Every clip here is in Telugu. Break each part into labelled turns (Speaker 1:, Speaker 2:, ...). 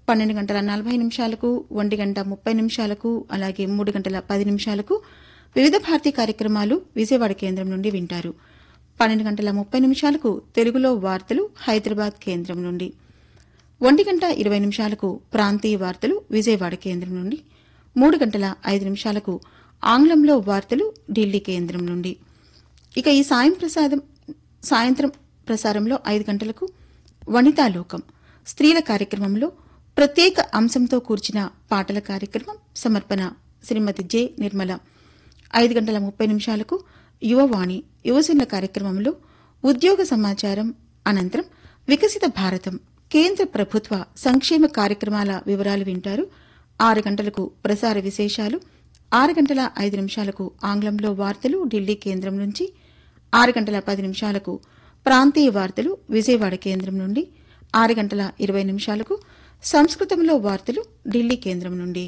Speaker 1: పన్నెండు గంటల నలభై నిమిషాలకు ఒంటి గంట ముప్పై నిమిషాలకు అలాగే మూడు గంటల పది నిమిషాలకు వివిధ భారతీ కార్యక్రమాలు విజయవాడ కేంద్రం నుండి వింటారు పన్నెండు గంటల ముప్పై నిమిషాలకు తెలుగులో వార్తలు హైదరాబాద్ కేంద్రం నుండి ఒంటి గంట ఇరవై నిమిషాలకు ప్రాంతీయ వార్తలు విజయవాడ కేంద్రం నుండి మూడు గంటల ఐదు నిమిషాలకు ఆంగ్లంలో వార్తలు ఢిల్లీ కేంద్రం నుండి ఇక ఈ సాయం ప్రసాదం సాయంత్రం ప్రసారంలో ఐదు గంటలకు వనితాలోకం స్త్రీల కార్యక్రమంలో ప్రత్యేక అంశంతో కూర్చిన పాటల కార్యక్రమం సమర్పణ శ్రీమతి జె నిర్మల ఐదు గంటల ముప్పై నిమిషాలకు యువవాణి యువజనుల కార్యక్రమంలో ఉద్యోగ సమాచారం అనంతరం వికసిత భారతం కేంద్ర ప్రభుత్వ సంక్షేమ కార్యక్రమాల వివరాలు వింటారు ఆరు గంటలకు ప్రసార విశేషాలు ఆరు గంటల ఐదు నిమిషాలకు ఆంగ్లంలో వార్తలు ఢిల్లీ కేంద్రం నుంచి ఆరు గంటల పది నిమిషాలకు ప్రాంతీయ వార్తలు విజయవాడ కేంద్రం నుండి ఆరు గంటల ఇరవై నిమిషాలకు సంస్కృతంలో వార్తలు ఢిల్లీ కేంద్రం నుండి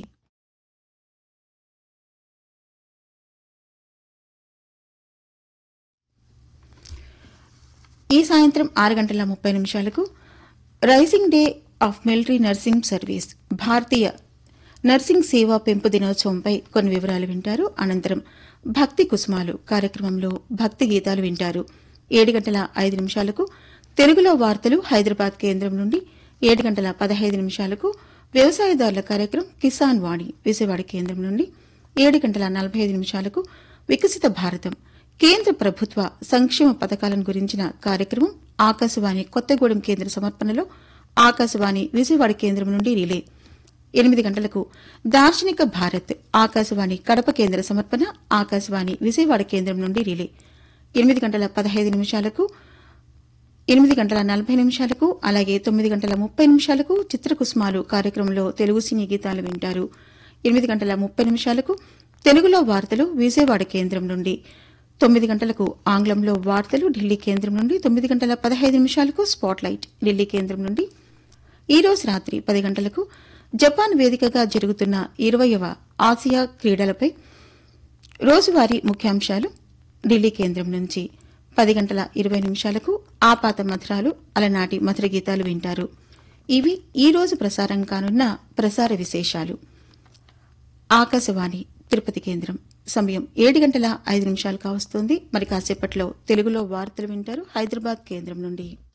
Speaker 1: ఈ సాయంత్రం ఆరు గంటల ముప్పై నిమిషాలకు raising day of military nursing service భారతీయ నర్సింగ్ సేవా పెంపు దినోత్సవంపై కొన్ని వివరాలు వింటారు అనంతరం భక్తి కుసుమాలు కార్యక్రమంలో భక్తి గీతాలు వింటారు ఏడు గంటల ఐదు నిమిషాలకు తెలుగులో వార్తలు హైదరాబాద్ కేంద్రం నుండి ఏడు గంటల పదహైదు నిమిషాలకు వ్యవసాయదారుల కార్యక్రమం కిసాన్ వాణి విజయవాడ కేంద్రం నుండి ఏడు గంటల నలభై ఐదు నిమిషాలకు వికసిత భారతం కేంద్ర ప్రభుత్వ సంక్షేమ పథకాలను గురించిన కార్యక్రమం ఆకాశవాణి కొత్తగూడెం కేంద్ర సమర్పణలో ఆకాశవాణి విజయవాడ కేంద్రం నుండి రిలే ఎనిమిది గంటలకు దార్శనిక భారత్ ఆకాశవాణి కడప కేంద్ర సమర్పణ ఆకాశవాణి విజయవాడ కేంద్రం నుండి రిలే ఎనిమిది గంటల పదహైదు నిమిషాలకు ఎనిమిది గంటల నలభై నిమిషాలకు అలాగే తొమ్మిది గంటల ముప్పై నిమిషాలకు చిత్రకుసుమాలు కార్యక్రమంలో తెలుగు సినీ గీతాలు వింటారు ఎనిమిది గంటల ముప్పై నిమిషాలకు తెలుగులో వార్తలు విజయవాడ కేంద్రం నుండి తొమ్మిది గంటలకు ఆంగ్లంలో వార్తలు ఢిల్లీ కేంద్రం నుండి తొమ్మిది గంటల పదహైదు నిమిషాలకు స్పాట్లైట్ ఢిల్లీ కేంద్రం నుండి ఈ రోజు రాత్రి పది గంటలకు జపాన్ వేదికగా జరుగుతున్న ఇరవయవ ఆసియా క్రీడలపై రోజువారీ ముఖ్యాంశాలు ఢిల్లీ కేంద్రం నుంచి పది గంటల ఇరవై నిమిషాలకు ఆపాత మధురాలు అలనాటి మధుర గీతాలు వింటారు ఇవి ఈ రోజు ప్రసారం కానున్న ప్రసార విశేషాలు ఆకాశవాణి తిరుపతి కేంద్రం సమయం ఏడు గంటల ఐదు నిమిషాలు కావస్తోంది మరి కాసేపట్లో తెలుగులో వార్తలు వింటారు హైదరాబాద్ కేంద్రం నుండి